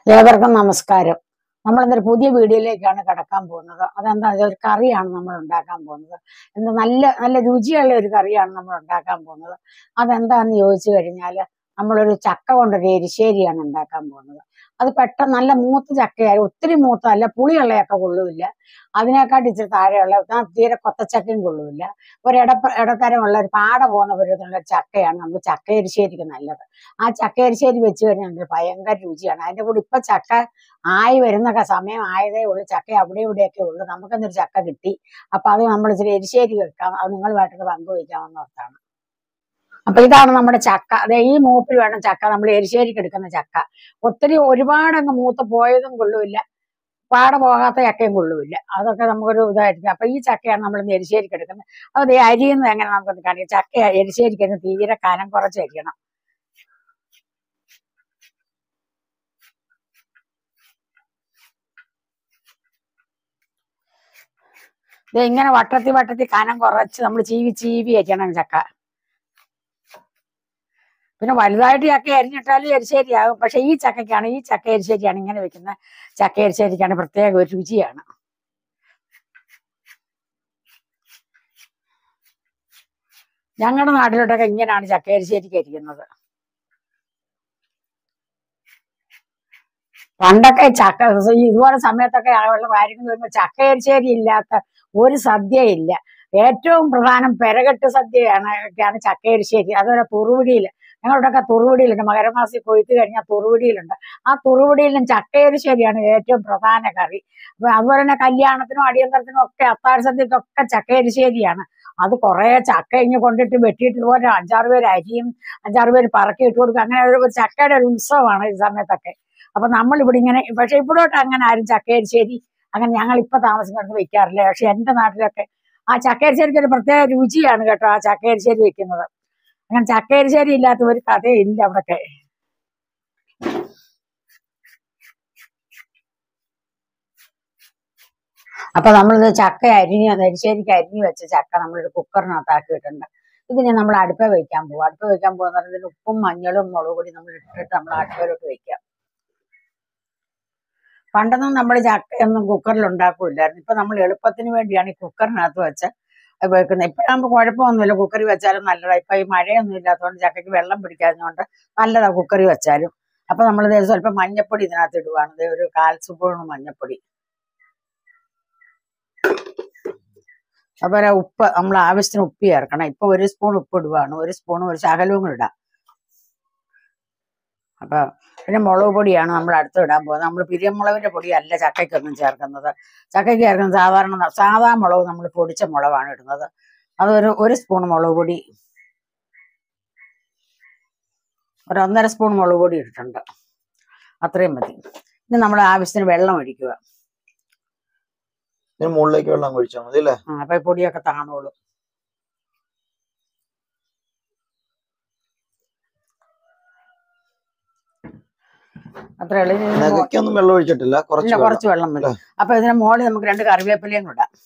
ഏവർക്കും നമസ്കാരം നമ്മൾ ഇന്നൊരു പുതിയ വീഡിയോയിലേക്കാണ് കടക്കാൻ പോകുന്നത് അതെന്താ വെച്ചാൽ ഒരു കറിയാണ് നമ്മൾ ഉണ്ടാക്കാൻ പോകുന്നത് എന്താ നല്ല നല്ല രുചിയുള്ള ഒരു കറിയാണ് നമ്മൾ ഉണ്ടാക്കാൻ പോകുന്നത് അതെന്താന്ന് ചോദിച്ചു കഴിഞ്ഞാൽ നമ്മളൊരു ചക്ക കൊണ്ടൊരു എരിശ്ശേരിയാണ് ഉണ്ടാക്കാൻ പോകുന്നത് അത് പെട്ടെന്ന് നല്ല മൂത്ത ചക്കയായി ഒത്തിരി മൂത്തല്ല പുളിയുള്ള ചക്ക കൊള്ളുമില്ല അതിനെക്കാട്ടി ഇച്ചിരി താഴെയുള്ള ആ തീരെ കൊത്തച്ചക്കയും കൊള്ളുമില്ല ഒരു ഇട ഇടത്തരമുള്ള ഒരു പാട പോകുന്ന പരുവത്തിലുള്ള ചക്കയാണ് നമ്മൾ ചക്ക എരിശ്ശേരിക്ക് നല്ലത് ആ ചക്ക എരിശ്ശേരി വെച്ച് കഴിഞ്ഞാൽ ഭയങ്കര രുചിയാണ് അതിന്റെ കൂടെ ഇപ്പൊ ചക്ക ആയി വരുന്ന സമയം ആയതേ ഉള്ളൂ ചക്ക അവിടെ ഇവിടെയൊക്കെ ഉള്ളൂ നമുക്കെന്നൊരു ചക്ക കിട്ടി അപ്പൊ അത് നമ്മൾ ഇച്ചിരി എരിശ്ശേരി വെക്കാം അത് നിങ്ങളുമായിട്ടൊന്ന് പങ്കുവയ്ക്കാമെന്ന് ഓർത്താണ് അപ്പൊ ഇതാണ് നമ്മുടെ ചക്ക അതെ ഈ മൂപ്പിൽ വേണം ചക്ക നമ്മൾ എരിശ്ശേരിക്ക് എടുക്കുന്ന ചക്ക ഒത്തിരി ഒരുപാട് അങ്ങ് മൂത്ത് പോയതും കൊള്ളുമില്ല പാട പോകാത്ത ചക്കയും കൊള്ളുമില്ല അതൊക്കെ നമുക്കൊരു ഇതായിരിക്കും അപ്പൊ ഈ ചക്കയാണ് നമ്മൾ ഇന്ന് എരിശ്ശേരിക്ക് എടുക്കുന്നത് അപ്പൊ ദേ അരിയുന്നത് എങ്ങനെ നമുക്കൊന്ന് കാണിക്കാം ചക്ക എരിശ്ശേരിക്ക് തീരെ കനം കുറച്ച് അരിയണം ഇത് ഇങ്ങനെ വട്ടത്തി വട്ടത്തി കനം കുറച്ച് നമ്മൾ ചീവി ചീവി അരിയണം ചക്ക പിന്നെ വലുതായിട്ട് ചക്ക അരിഞ്ഞിട്ടാലും എരിശ്ശേരിയാകും പക്ഷെ ഈ ചക്കയ്ക്കാണ് ഈ ചക്ക എരിശ്ശേരിയാണ് ഇങ്ങനെ വെക്കുന്ന ചക്ക എരിശ്ശേരിക്കാണ് പ്രത്യേക ഒരു രുചിയാണ് ഞങ്ങളുടെ നാട്ടിലോട്ടൊക്കെ ഇങ്ങനെയാണ് ചക്ക എരിശ്ശേരിക്ക് അരിക്കുന്നത് പണ്ടൊക്കെ ചക്ക ഈ ഇതുപോലെ സമയത്തൊക്കെ ഉള്ള കാര്യങ്ങൾ വരുമ്പോൾ ചക്ക എരിശ്ശേരി ഇല്ലാത്ത ഒരു സദ്യയില്ല ഏറ്റവും പ്രധാനം പെരകെട്ട് സദ്യയാണ് ഒക്കെയാണ് ചക്ക എരിശ്ശേരി അതുപോലെ തുറുവിടിയിൽ ഞങ്ങളുടെയൊക്കെ തുറുവിടിയിലുണ്ട് മകരമാസി കൊയ്ത്ത് കഴിഞ്ഞാൽ തുറുവിടിയിലുണ്ട് ആ തുറുവിടിയിലും ചക്ക എരിശ്ശേരിയാണ് ഏറ്റവും പ്രധാന കറി അപ്പൊ അതുപോലെ തന്നെ കല്യാണത്തിനും അടിയന്തരത്തിനും ഒക്കെ അത്താഴ സദ്യക്കൊക്കെ ചക്ക എരിശ്ശേരിയാണ് അത് കുറെ ചക്ക ഇങ്ങ് കൊണ്ടിട്ട് വെട്ടിയിട്ട് ഇതുപോലെ അഞ്ചാറ് പേര് അരിയും അഞ്ചാറ് പേര് പറക്കി ഇട്ട് കൊടുക്കും അങ്ങനെ ഒരു ഒരു ചക്കയുടെ ഒരു ഉത്സവമാണ് ഈ സമയത്തൊക്കെ അപ്പൊ നമ്മൾ ഇവിടെ ഇങ്ങനെ പക്ഷെ ഇവിടോട്ട് അങ്ങനെ ആരും ചക്കയരിശ്ശേരി അങ്ങനെ ഞങ്ങൾ ഇപ്പൊ താമസിക്കുന്നത് വെക്കാറില്ല പക്ഷെ എന്റെ നാട്ടിലൊക്കെ ആ ചക്കയരിശ്ശേരിക്ക് ഒരു പ്രത്യേക രുചിയാണ് കേട്ടോ ആ ചക്കയരിശ്ശേരി വെക്കുന്നത് അങ്ങനെ ചക്കയരിശ്ശേരി ഇല്ലാത്ത ഒരു കഥയില്ല അവിടൊക്കെ അപ്പൊ നമ്മളിത് ചക്ക അരിഞ്ഞ് അരിശ്ശേരിക്ക് അരിഞ്ഞ് വെച്ച ചക്ക നമ്മളൊരു കുക്കറിനകത്താക്കിയിട്ടുണ്ട് ഇതിനെ നമ്മൾ അടുപ്പ വെക്കാൻ പോകും അടുപ്പ വെക്കാൻ പോകുന്ന ഇതിന് ഉപ്പും മഞ്ഞളും മുളക് പൊടി നമ്മൾ ഇട്ടിട്ട് നമ്മൾ അടുപ്പയിലോട്ട് വെക്കാം പണ്ടൊന്നും നമ്മൾ ചക്കയൊന്നും കുക്കറിൽ ഉണ്ടാക്കൂലായിരുന്നു ഇപ്പൊ നമ്മൾ എളുപ്പത്തിന് വേണ്ടിയാണ് ഈ കുക്കറിനകത്ത് വെച്ച് വെക്കുന്നത് ഇപ്പോഴാകുമ്പോൾ കുഴപ്പമൊന്നുമില്ല കുക്കറി വെച്ചാലും നല്ലതാ ഇപ്പൊ ഈ മഴയൊന്നും ഇല്ലാത്തതുകൊണ്ട് ചക്കയ്ക്ക് വെള്ളം പിടിക്കാത്തതുകൊണ്ട് നല്ലതാ കുക്കറി വെച്ചാലും അപ്പൊ നമ്മൾ സ്വല്പം മഞ്ഞപ്പൊടി ഇതിനകത്ത് ഇടുവാണ് ദേ ഒരു കാൽ സ്പൂൺ മഞ്ഞപ്പൊടി അതുപോലെ ഉപ്പ് നമ്മൾ ആവശ്യത്തിന് ഉപ്പ് ചേർക്കണം ഇപ്പൊ ഒരു സ്പൂൺ ഉപ്പ് ഇടുവാണ് ഒരു സ്പൂണും ഒരു ശകലവും കൂടെ ഇടാം അപ്പൊ പിന്നെ മുളക് പൊടിയാണ് നമ്മൾ അടുത്ത് ഇടാൻ പോകുന്നത് നമ്മൾ പിരിയമുളകിന്റെ പൊടിയല്ല ചക്കയ്ക്കൊന്നും ചേർക്കുന്നത് ചക്കയ്ക്ക് ചേർക്കുന്നത് സാധാരണ സാധാ മുളക് നമ്മൾ പൊടിച്ച മുളകാണ് ഇടുന്നത് അതൊരു ഒരു സ്പൂൺ മുളക് പൊടി ഒരു ഒന്നര സ്പൂൺ മുളക് പൊടി ഇട്ടിട്ടുണ്ട് അത്രയും മതി ഇനി നമ്മൾ ആവശ്യത്തിന് വെള്ളം ഒഴിക്കുക ഇതിന് മുകളിലേക്ക് വെള്ളം ഒഴിച്ചാൽ മതി അല്ലേ ആ, അപ്പൊ ഈ പൊടിയൊക്കെ താണോളും അത്ര എളുപ്പം നഗയ്ക്കൊന്നും വെള്ളം ഒഴിച്ചിട്ടില്ല കുറച്ച് ഇല്ല വെള്ളം. കുറച്ച് വെള്ളം മതി അപ്പൊ ഇതിന് മുകളിൽ നമുക്ക് രണ്ട് കറിവേപ്പിലയും കൂടെ ഇടാം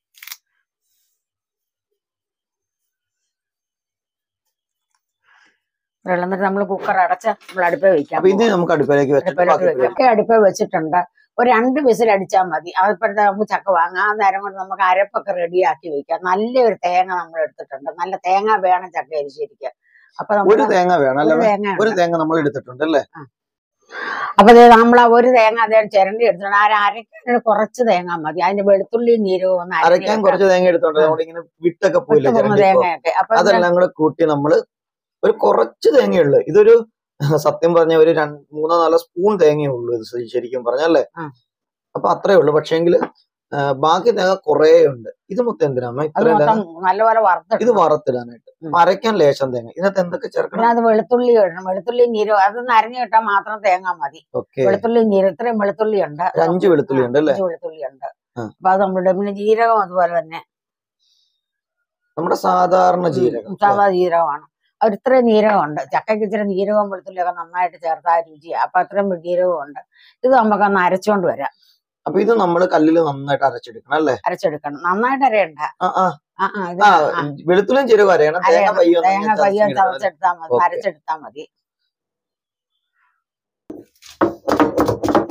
വെള്ളം എന്നിട്ട് നമ്മൾ കുക്കർ അടച്ച് നമ്മൾ അടുപ്പേ വെക്കാം അപ്പൊ ഇത് നമുക്ക് അടുപ്പിലേക്ക് വെച്ചിട്ട് അടുപ്പിലോട്ട് ബാക്കി വെക്കാം ഒക്കെ അടുപ്പേ വെച്ചിട്ടുണ്ട് ഒരു രണ്ട് വിസിൽ അടിച്ചാൽ മതി അതിപ്പോഴത്തെ നമുക്ക് ചക്ക വാങ്ങാം ആ നേരം കൊണ്ട് നമുക്ക് അരപ്പൊക്കെ റെഡിയാക്കി വെക്കാം നല്ലൊരു തേങ്ങ നമ്മൾ എടുത്തിട്ടുണ്ട് നല്ല തേങ്ങ വേണം ചക്ക എരിശ്ശേരിക്ക് അപ്പൊ ഒരു നമ്മൾ തേങ്ങ വേണം ഒരു അല്ലെ തേങ്ങ ഒരു തേങ്ങ നമ്മൾ എടുത്തിട്ടുണ്ട് അല്ലേ അപ്പൊ ദേ നമ്മൾ ആ ഒരു തേങ്ങ അതേ ചിരണ്ടി എടുത്തിട്ടുണ്ട് ആ ഒരു അരക്കാൻ കുറച്ച് തേങ്ങ മതി അതിന്റെ വെളുത്തുള്ളി നീരവും ഒന്ന് അരിഞ്ഞ് അരയ്ക്കാൻ കുറച്ച് തേങ്ങ എടുത്തോണ്ട് ആ. അവിടെ ഇങ്ങനെ വിട്ടൊക്കെ പോയില്ല വിട്ട് പോകുന്ന തേങ്ങയൊക്കെ അപ്പൊ ഇത് അതെല്ലാം കൂടെ കൂട്ടി നമ്മള് ഒരു കുറച്ച് തേങ്ങയുള്ളു ഇതൊരു സത്യം പറഞ്ഞ ഒരു രണ്ട് മൂന്നോ നാലോ സ്പൂൺ തേങ്ങയേ ഉള്ളൂ ഇത് ശ- ശരിക്കും പറഞ്ഞല്ലേ ആ. അപ്പൊ അത്രേ ഉള്ളൂ പക്ഷേങ്കില് ആ, ബാക്കി തേങ്ങ കുറേ ഉണ്ട് ഇത് മൊത്തം എന്തിനാ അത് ഇത്രയും തേങ്ങ മൊത്തം നല്ലപോലെ ഇത് വറുത്തിട്ട് വറുത്തിടാനായിട്ട് ഉം. അരയ്ക്കാൻ ലേശം തേങ്ങ ഇതിനകത്ത് എന്തൊക്കെ ചേർക്കണം പിന്നെ അത് വെളുത്തുള്ളി ഇടണം വെളുത്തുള്ളി നീരും അതൊന്ന് അരിഞ്ഞു കിട്ടാൻ മാത്രം തേങ്ങ മതി ഓക്കെ വെളുത്തുള്ളി നീര് ഇത്രയും വെളുത്തുള്ളി ഉണ്ട് ഒരു അഞ്ച് വെളുത്തുള്ളി ഉണ്ട് അല്ലേ അഞ്ച് വെളുത്തുള്ളി ഉണ്ട് ആ. അപ്പൊ അത് നമ്മളുടെ പിന്നെ ജീരകം അതുപോലെ തന്നെ നമ്മുടെ സാധാരണ ജീരകം ഉം, സാധാ ജീരകമാണ് അത് ഇത്രയും ജീരകമുണ്ട് ചക്കയ്ക്ക് ഇച്ചിരി ജീരകവും വെളുത്തുള്ളി ഒക്കെ നന്നായിട്ട് ചേർത്താ രുചിയാണ് അപ്പൊ അത്രയും ജീരകവും ഉണ്ട് ഇത് നമുക്കൊന്ന് അരച്ചോണ്ട് വരാം അപ്പൊ ഇത് നമ്മൾ കല്ലിൽ നന്നായിട്ട് അരച്ചെടുക്കണം അല്ലേ അരച്ചെടുക്കണം നന്നായിട്ട് അരയണ്ട ആ ആ ആ ആ ഇത് ആ ആ, വെളുത്തുള്ളിയും ജീരകം അരയണം തേങ്ങ അരയണം. പയ്യോ തേങ്ങ പയ്യെ ചതച്ചെടുത്താൽ മതി ഓക്കേ. അരച്ചെടുത്താൽ മതി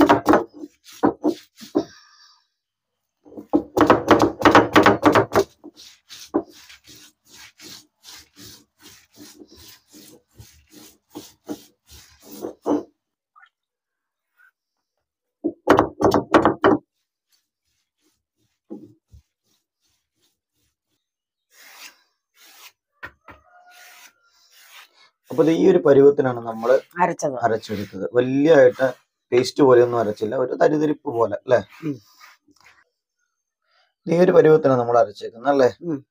അപ്പൊ ഇത് ഈ ഒരു പരുവത്തിനാണ് നമ്മൾ അരച്ചത് അരച്ചെടുത്തത് വലിയതായിട്ട് പേസ്റ്റ് പോലെയൊന്നും അരച്ചില്ല ഒരു തരിതരിപ്പ് പോലെ അല്ലെ ഉം. ഈ ഒരു പരുവത്തിനാണ് നമ്മൾ അരച്ചേക്കുന്നത് അല്ലേ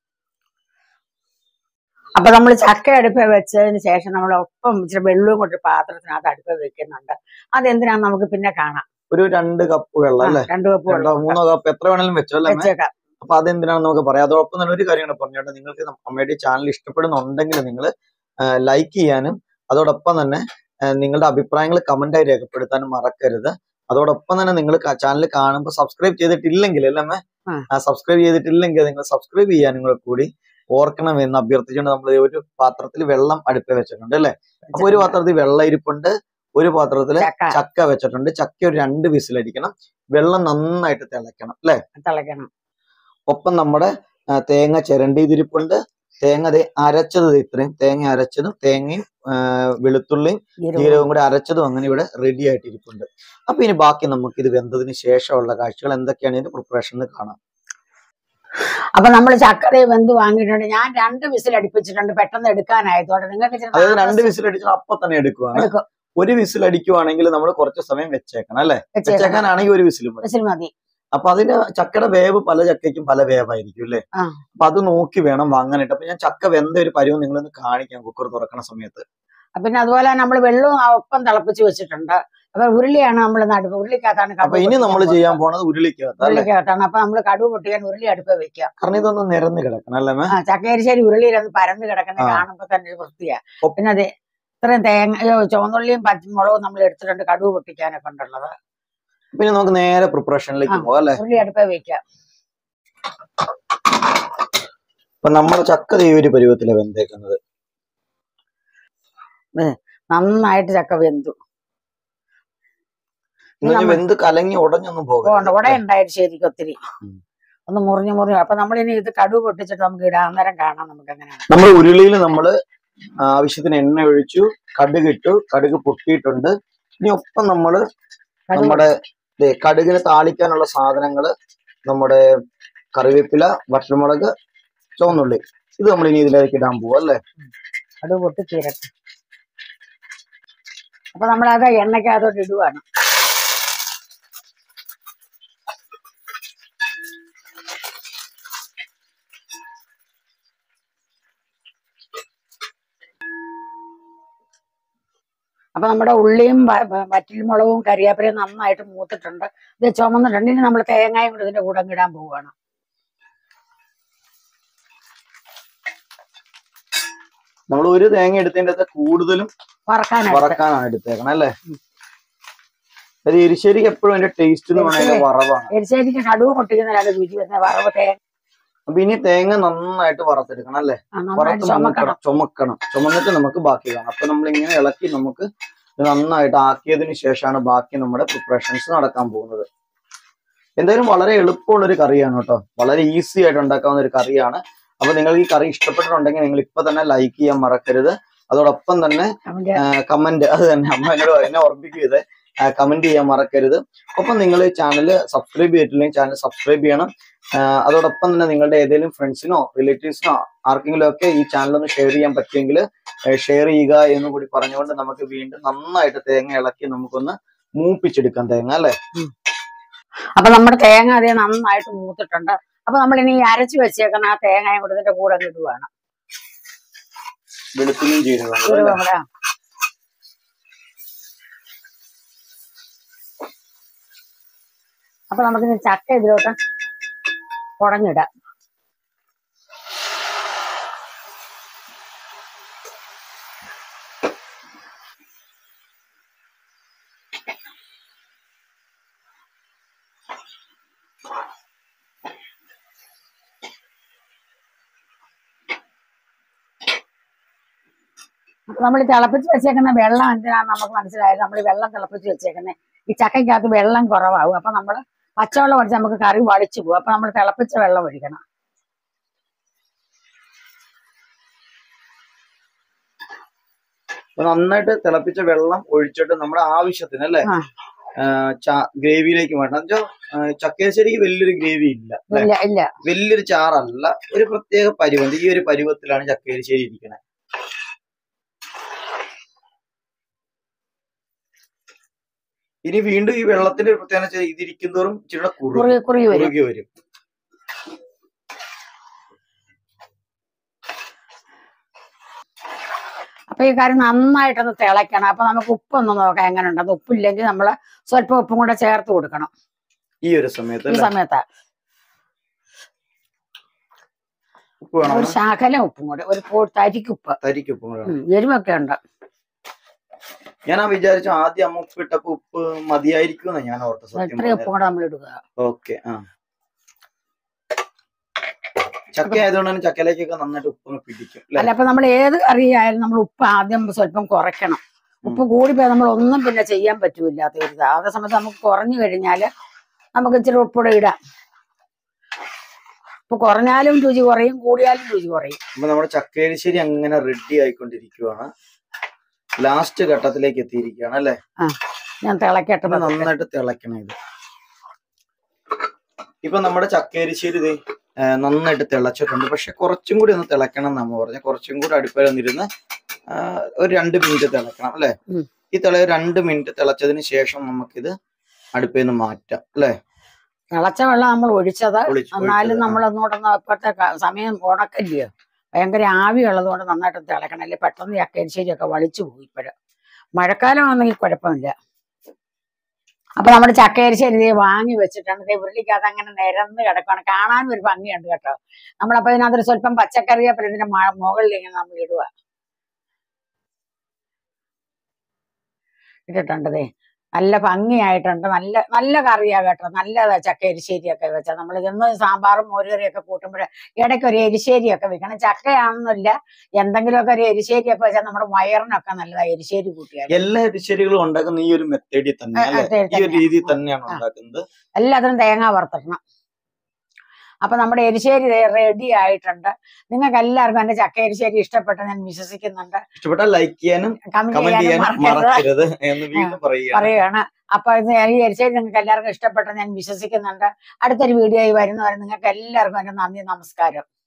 അപ്പൊ നമ്മൾ ചക്ക അടുപ്പ വെച്ചതിന് ശേഷം നമ്മൾ ഒപ്പം ഇച്ചിരി വെള്ളവും കൊണ്ട് പാത്രത്തിനകത്ത് അടുപ്പ വെക്കുന്നുണ്ട് അതെന്തിനാന്ന് നമുക്ക് പിന്നെ കാണാം ഒരു രണ്ട് കപ്പ് വെള്ളം അല്ലെ ആ, രണ്ട് കപ്പ് രണ്ടോ വെള്ളം മൂന്നോ കപ്പ് എത്ര വേണമെങ്കിലും വെച്ചോ അല്ലേ അമ്മേ? വെച്ചേക്കാം അപ്പൊ അതെന്തിനാണെന്ന് നമുക്ക് പറയാം അതോടൊപ്പം തന്നെ ഒരു കാര്യമാണ് പറഞ്ഞോട്ടെ നിങ്ങൾക്ക് നം- അമ്മയുടെ ചാനൽ ഇഷ്ടപ്പെടുന്നുണ്ടെങ്കിൽ നിങ്ങൾ ലൈക്ക് ചെയ്യാനും അതോടൊപ്പം തന്നെ ആ, നിങ്ങളുടെ അഭിപ്രായങ്ങൾ കമന്റായി രേഖപ്പെടുത്താനും മറക്കരുത് അതോടൊപ്പം തന്നെ നിങ്ങൾ ചാനൽ കാണുമ്പോൾ സബ്സ്ക്രൈബ് ചെയ്തിട്ടില്ലെങ്കിൽ അല്ലേ അമ്മേ? ആ. ആ സബ്സ്ക്രൈബ് ചെയ്തിട്ടില്ലെങ്കിൽ നിങ്ങൾ സബ്സ്ക്രൈബ് ചെയ്യാനും കൂടെ കൂടി ഓർക്കണം എന്ന് അഭ്യർത്ഥിച്ചുകൊണ്ട് നമ്മൾ ഒരു പാത്രത്തിൽ വെള്ളം അടുപ്പ് വെച്ചിട്ടുണ്ട് അല്ലെ അപ്പൊ ഒരു പാത്രത്തിൽ വെള്ളം ഇരിപ്പുണ്ട് ഒരു പാത്രത്തിൽ ചക്ക ചക്ക വെച്ചിട്ടുണ്ട് ചക്ക ഒരു രണ്ട് വിസിലടിക്കണം വെള്ളം നന്നായിട്ട് തിളയ്ക്കണം അല്ലെ തിളയ്ക്കണം ഒപ്പം നമ്മുടെ ആ, തേങ്ങ ചിരണ്ടിയിരിപ്പുണ്ട് തേങ്ങ ദേ അരച്ചത് ദേ ഇത്രയും തേങ്ങ അരച്ചതും തേങ്ങയും ആ, വെളുത്തുള്ളിയും ജീരകവും. ജീരകവും കൂടെ അരച്ചതും അങ്ങനെ ഇവിടെ റെഡി ആയിട്ട് ഇരിപ്പുണ്ട് അപ്പൊ ഇനി ബാക്കി നമുക്ക് ഇത് വെന്തതിന് ശേഷമുള്ള കാഴ്ചകൾ എന്തൊക്കെയാണ് ഇതിന്റെ പ്രിപ്പറേഷനിൽ കാണാം അപ്പൊ നമ്മൾ ചക്കര വെന്ത് വാങ്ങിയിട്ടുണ്ട് ഞാൻ രണ്ട് വിസിൽ അടുപ്പിച്ചിട്ടുണ്ട് പെട്ടെന്ന് എടുക്കാനായതോടെ നിങ്ങൾക്ക് ഇച്ചിരി അതായത് രണ്ട് താമസം വിസിൽ അടിച്ചാൽ അപ്പൊ തന്നെ എടുക്കുവാണ് എടുക്കും ഒരു വിസിൽ അടിക്കുവാണെങ്കിൽ നമ്മൾ കുറച്ച് സമയം വെച്ചേക്കണം അല്ലെ വെച്ചേക്കണം. വെച്ചേക്കാനാണെങ്കിൽ ഒരു വിസിൽ മതി വിസിൽ മതി അപ്പൊ അതിന്റെ ചക്കയുടെ വേവ് പല ചക്കയ്ക്കും പല വേവായിരിക്കും അല്ലേ ആ. അപ്പൊ അത് നോക്കി വേണം വാങ്ങാനായിട്ട് അപ്പൊ ഞാൻ ചക്ക വെന്ത ഒരു പരുവം നിങ്ങളൊന്ന് കാണിക്കാം കുക്കർ തുറക്കണ സമയത്ത് പിന്നെ അതുപോലെ നമ്മൾ വെള്ളവും ആ ഒപ്പം തിളപ്പിച്ച് വെച്ചിട്ടുണ്ട് അപ്പൊ ഉരുളിയാണ് നമ്മൾ നടുവ് ഉരുളിക്കകത്താണ് അപ്പൊ കടുക് ഇനി നമ്മൾ പൊട്ടിക്കാൻ ചെയ്യാൻ പോണത് ഉരുളിക്കകത്ത് പോകുന്നത്. അല്ലെ ഉരുളിക്കകത്താണ് അപ്പൊ നമ്മൾ കടുവ് പൊട്ടിക്കാൻ ഉരുളി അടുപ്പ് വെക്കുക കാരണം ഇതൊന്ന് നിരന്ന് കിടക്കണം അല്ലേ മേ ആ ചക്കയരിശ്ശേരി ഉരുളിയിലൊന്ന് പരന്ന് കിടക്കുന്ന ആ. കാണുമ്പോ തന്നെ ഒരു വൃത്തിയാ ഒ- പിന്നെ അതെ ഇത്രയും തേങ്ങ അയ്യോ, ചുവന്നുള്ളിയും പച്ചമുളകും നമ്മൾ എടുത്തിട്ടുണ്ട് കടുവ് പൊട്ടിക്കാനൊക്കെ ഉണ്ടുള്ളത് പിന്നെ നമുക്ക് നേരെ പ്രിപ്പറേഷനിലേക്ക് ആ. പോകാം അല്ലെ ഉരുളി അടുപ്പ് വെക്കുക അപ്പൊ നമ്മുടെ ചക്ക ദേ ഈ ഒരു പരുവത്തിലാണ് വെന്തേക്കുന്നത് നന്നായിട്ട് ചക്ക വെന്തു എന്ന് വെച്ചാൽ നമ്മ- വെന്ത് കലങ്ങി ഉടഞ്ഞൊന്നും പോകണ്ട പോകണ്ട ഉട ഉണ്ടായിട്ട് ശരിക്കും ഒത്തിരി ഉം. ഒന്ന് മുറിഞ്ഞു മുറിഞ്ഞു അപ്പൊ നമ്മൾ ഇനി ഇത് കടുവ് പൊട്ടിച്ചിട്ട് നമുക്ക് ഇടാൻ അന്നേരം കാണാം നമുക്ക് എങ്ങനെയാണ് നമ്മൾ ഉരുളിയിൽ നമ്മൾ ആവശ്യത്തിന് എണ്ണ ഒഴിച്ചു കടുക് ഇട്ടു കടുക് പൊട്ടിയിട്ടുണ്ട് ഇനി ഒപ്പം നമ്മൾ കടുക് നമ്മുടെ ദേ കടുകിന് താളിക്കാനുള്ള സാധനങ്ങൾ നമ്മുടെ കറിവേപ്പില വറ്റൽമുളക് ചുവന്നുള്ളി ഇത് നമ്മൾ ഇനി ഇതിലേക്ക് ഇടാൻ പോവാ അല്ലേ കടുവ് പൊട്ടി തീരട്ടെ അപ്പൊ നമ്മളത് എണ്ണയ്ക്കകത്തോട്ട് ഇടുവാണ് അപ്പൊ നമ്മുടെ ഉള്ളിയും വ- വ- വറ്റൽമുളകും കരിയാപ്പിലയും നന്നായിട്ട് മൂത്തിട്ടുണ്ട് ഇത് ചുമന്നിട്ടുണ്ട് ഇനി നമ്മൾ തേങ്ങയും കൂടി ഇതിന്റെ കൂടെ അങ്ങ് ഇടാൻ പോവുകയാണ് നമ്മൾ ഒരു തേങ്ങ എടുത്തതിന്റെ അകത്ത് കൂടുതലും വറക്കാനായിട്ട് വറക്കാനാണ് എടുത്തേക്കണം അല്ലേ ഉം. അത് എരിശ്ശേരിക്ക് എപ്പോഴും അതിന്റെ ടേസ്റ്റ് എന്ന് പറയുന്നത് എരിശ്ശേരി. വറവാണ് എരിശ്ശേരിക്ക് കടുവ് പൊട്ടിക്കുന്നതിനാണ് രുചി വരുന്നത് വറവ് തേങ്ങ അപ്പൊ ഇനി തേങ്ങ നന്നായിട്ട് വറുത്തെടുക്കണം അല്ലേ ആ, നന്നായിട്ട് വറുത്ത് ചുമക്കണം ചുമക്കണം ചുമക്കണം ചുമന്നിട്ട് നമുക്ക് ബാക്കി കാണാം അപ്പൊ നമ്മൾ ഇങ്ങനെ ഇളക്കി നമുക്ക് ഇത് നന്നായിട്ട് ആക്കിയതിന് ശേഷമാണ് ബാക്കി നമ്മുടെ പ്രിപ്പറേഷൻസ് നടക്കാൻ പോകുന്നത് എന്തായാലും വളരെ എളുപ്പമുള്ള ഒരു കറിയാണ് കേട്ടോ വളരെ ഈസി ആയിട്ട് ഉണ്ടാക്കാവുന്ന ഒരു കറിയാണ് അപ്പൊ നിങ്ങൾക്ക് ഈ കറി ഇഷ്ടപ്പെട്ടിട്ടുണ്ടെങ്കിൽ നിങ്ങൾ ഇപ്പൊ തന്നെ ലൈക്ക് ചെയ്യാൻ മറക്കരുത് അതോടൊപ്പം തന്നെ അവന്റെ കമന്റ് അത് തന്നെ അമ്മ എന്നോട് എന്നെ ഓർമ്മിക്കരുത് കമന്റ് ചെയ്യാൻ മറക്കരുത് ഒപ്പം നിങ്ങൾ ചാനൽ സബ്സ്ക്രൈബ് ചെയ്തിട്ടില്ലെങ്കിൽ ചാനൽ സബ്സ്ക്രൈബ് ചെയ്യണം ആ, അതോടൊപ്പം തന്നെ നിങ്ങളുടെ ഏതെങ്കിലും ഫ്രണ്ട്സിനോ റിലേറ്റീവ്സിനോ ആർക്കെങ്കിലും ഒക്കെ ഈ ചാനൽ ഒന്ന് ഷെയർ ചെയ്യാൻ പറ്റുമെങ്കിൽ ഷെയർ ചെയ്യുക എന്ന് കൂടി പറഞ്ഞുകൊണ്ട് നമുക്ക് വീണ്ടും നന്നായിട്ട് തേങ്ങ ഇളക്കി നമുക്കൊന്ന് മൂപ്പിച്ചെടുക്കാം തേങ്ങ അല്ലെ അപ്പൊ നമ്മുടെ തേങ്ങ അതേ നന്നായിട്ട് മൂത്തിട്ടുണ്ട് അപ്പൊ നമ്മൾ ഇനി അരച്ചു വെച്ചേക്കുന്ന ആ തേങ്ങയും കൂടെ ഇതിന്റെ കൂടെ അങ്ങ് ഇടുവാണ് വെളുത്തുള്ളിയും ജീരകവും കൂടെ ഒരു അല്ലേ? നമ്മുടെ അപ്പൊ നമുക്ക് ചക്ക ഇതിലോട്ട് കുടഞ്ഞിടാം അപ്പൊ നമ്മൾ തിളപ്പിച്ച് വെച്ചേക്കുന്ന വെള്ളം എന്തിനാന്ന് നമുക്ക് മനസ്സിലായത് നമ്മൾ വെള്ളം തിളപ്പിച്ച് വെച്ചേക്കുന്നത് ഈ ചക്കയ്ക്കകത്ത് വെള്ളം കുറവാകും അപ്പൊ നമ്മൾ പച്ചവെള്ളം ഒഴിച്ച് നമുക്ക് കറി വളിച്ചു പോകും അപ്പൊ നമ്മൾ തിളപ്പിച്ച വെള്ളം ഒഴിക്കണം അപ്പൊ നന്നായിട്ട് തിളപ്പിച്ച വെള്ളം ഒഴിച്ചിട്ട് നമ്മുടെ ആവശ്യത്തിന് അല്ലെ ആ. ഗ്രേവിയിലേക്ക് വേണം എന്നുവെച്ചാൽ ചക്കേശ്ശേരിക്ക് വലിയൊരു ഗ്രേവി ഇല്ല അല്ലെ ഇല്ല ഇല്ല വലിയൊരു ചാറല്ല ഒരു പ്രത്യേക പരുവം ഈ ഒരു പരുവത്തിലാണ് ചക്കേരിശ്ശേരി ഇരിക്കുന്നത് ഇനി വീണ്ടും ഈ വെള്ളത്തിന്റെ ഒരു പ്രത്യേകത വെച്ചാൽ ഇതിരിക്കുന്നതോറും ഇച്ചിരി കുറുകി കുറുകി കുറുകി വരും കുറുകി വരും അപ്പൊ ഈ കറി നന്നായിട്ടൊന്ന് തിളയ്ക്കണം അപ്പൊ നമുക്ക് ഉപ്പൊന്ന് നോക്കാം എങ്ങനെ ഉണ്ടെന്ന് ഉപ്പില്ലെങ്കിൽ നമ്മൾ സ്വല്പം ഉപ്പും കൂടെ ചേർത്ത് കൊടുക്കണം ഈ ഒരു സമയത്ത് ഈ അല്ലേ സമയത്ത് ഉപ്പ് വേണം ഒരു ശകലം ഉപ്പും കൂടെ ഒരു പോ- തരിക്കുപ്പ് തരിക്ക് ഉപ്പും കൂടെ വേണം ഉം, എരിവൊക്കെ ഉണ്ട് ഞാൻ ആ വിചാരിച്ചു ആദ്യം അമ്മ ഉപ്പ് ഇട്ടപ്പോ ഉപ്പ് മതിയായിരിക്കും ഞാൻ ഓർത്ത സത്യം ഇത്രയും ഉപ്പും കൂടെ നമ്മൾ ഇടുക ഓക്കെ ആ ചക്ക ആയതുകൊണ്ട് തന്നെ ചക്കയിലേക്കൊക്കെ നന്നായിട്ട് ഉപ്പൊന്ന് പിടിക്കും അല്ല അല്ലെ അപ്പൊ നമ്മൾ ഏത് കറി ആയാലും നമ്മൾ ഉപ്പ് ആദ്യം സ്വല്പം കുറയ്ക്കണം ഉപ്പ് കൂടിപ്പോയി നമ്മൾ ഒന്നും പിന്നെ ചെയ്യാൻ പറ്റൂല തീർച്ച അതേ സമയത്ത് നമുക്ക് കുറഞ്ഞു കഴിഞ്ഞാല് നമുക്ക് ഇച്ചിരി ഉപ്പൂടെ ഇടാം ഉപ്പ് കുറഞ്ഞാലും രുചി കുറയും കൂടിയാലും രുചി കുറയും അപ്പൊ നമ്മുടെ ചക്കയരിശ്ശേരി അങ്ങനെ റെഡി ആയിക്കൊണ്ടിരിക്കുവാണ് ലാസ്റ്റ് ഘട്ടത്തിലേക്ക് എത്തിയിരിക്കുകയാണ് അല്ലെ ഞാൻ തിളക്കട്ടെ അപ്പൊ നന്നായിട്ട് തിളക്കണം ഇത് ഇപ്പൊ നമ്മുടെ ചക്കയരിശ്ശേരി ഇത് നന്നായിട്ട് തിളച്ചിട്ടുണ്ട് പക്ഷെ കുറച്ചും കൂടി ഒന്ന് തിളക്കണം എന്ന് നമ്മ പറഞ്ഞ കുറച്ചും കൂടി അടുപ്പിൽ വന്നിരുന്ന് ആ, ഒരു രണ്ട് മിനിറ്റ് തിളക്കണം അല്ലെ ഉം. ഈ തിള രണ്ട് മിനിറ്റ് തിളച്ചതിന് ശേഷം നമുക്കിത് അടുപ്പിൽ നിന്ന് മാറ്റാം അല്ലെ തിളച്ച വെള്ളം നമ്മൾ ഒഴിച്ചത് ഒളിച്ച് എന്നാലും ഒഴിച്ചത്. നമ്മൾ ഒന്നുകൂടെ ഇപ്പോഴത്തെ ക- സമയം ഉണക്കല്ലയോ ഭയങ്കര ആവി ഉള്ളതുകൊണ്ട് നന്നായിട്ട് തിളക്കണം അല്ലെ പെട്ടെന്ന് ചക്കരിശ്ശേരിയൊക്കെ വളിച്ചു പോകും ഇപ്പോഴും മഴക്കാലം ആണെങ്കിൽ കുഴപ്പമില്ല അപ്പൊ നമ്മുടെ ചക്കയരിശ്ശേരി ദേ വാങ്ങി വെച്ചിട്ടുണ്ട് ദേ ഉരുളിക്കകത്ത് അങ്ങനെ നിരന്ന് കിടക്കുകയാണ് കാണാനും ഒരു ഭംഗിയുണ്ട് കേട്ടോ നമ്മളപ്പോ ഇതിനകത്തൊരു സ്വല്പം പച്ചക്കറിയപ്പം ഇതിന്റെ മ- മുകളിൽ ഇങ്ങനെ നമ്മൾ ഇടുക ഇട്ടിട്ടുണ്ട് ദേ നല്ല ഭംഗിയായിട്ടുണ്ട് നല്ല നല്ല കറിയാ കേട്ടോ നല്ല ചക്കയരിശ്ശേരിയൊക്കെ വെച്ചാൽ നമ്മൾ ഇന്ന് സാമ്പാറും മോരുകറിയൊക്കെ കൂട്ടുമ്പോൾ ഇടയ്ക്ക് ഒരു എരിശ്ശേരിയൊക്കെ വെക്കണം ചക്കയാണെന്നില്ല എന്തെങ്കിലുമൊക്കെ ഒരു എരിശ്ശേരിയൊക്കെ വെച്ചാൽ നമ്മുടെ വയറിനൊക്കെ നല്ലതാ എരിശ്ശേരി കൂട്ടിയാൽ എല്ലാ എരിശ്ശേരികളും ഉണ്ടാക്കുന്ന ഈ ഒരു മെത്തേഡിൽ തന്നെ ആ, അല്ലെ മെത്തേഡിൽ ഈ ഒരു തന്നെ. രീതിയിൽ തന്നെയാണ് ആ. ഉണ്ടാക്കുന്നത് എല്ലാത്തിനും തേങ്ങ വറുത്തിടണം അപ്പൊ നമ്മുടെ എരിശ്ശേരി റെഡി ആയിട്ടുണ്ട് നിങ്ങൾക്ക് എല്ലാവർക്കും എന്റെ ചക്ക എരിശ്ശേരി ഇഷ്ടപ്പെട്ടെന്ന് ഞാൻ വിശ്വസിക്കുന്നുണ്ട് ഇഷ്ടപ്പെട്ടാൽ ലൈക്ക് ചെയ്യാനും കമന്റ് കമന്റ് ചെയ്യാനും ചെയ്യാനും മറക്കരുത് മറക്കരുത് എന്ന് വീണ്ടും പറയുകയാണ് പറയുകയാണ് അപ്പൊ ഇത് ഈ എരിശ്ശേരി നിങ്ങൾക്ക് എല്ലാവർക്കും ഇഷ്ടപ്പെട്ടെന്ന് ഞാൻ വിശ്വസിക്കുന്നുണ്ട് അടുത്തൊരു വീഡിയോ ആയി വരുന്നവരെ നിങ്ങൾക്ക് എല്ലാവർക്കും എന്റെ നന്ദി നമസ്കാരം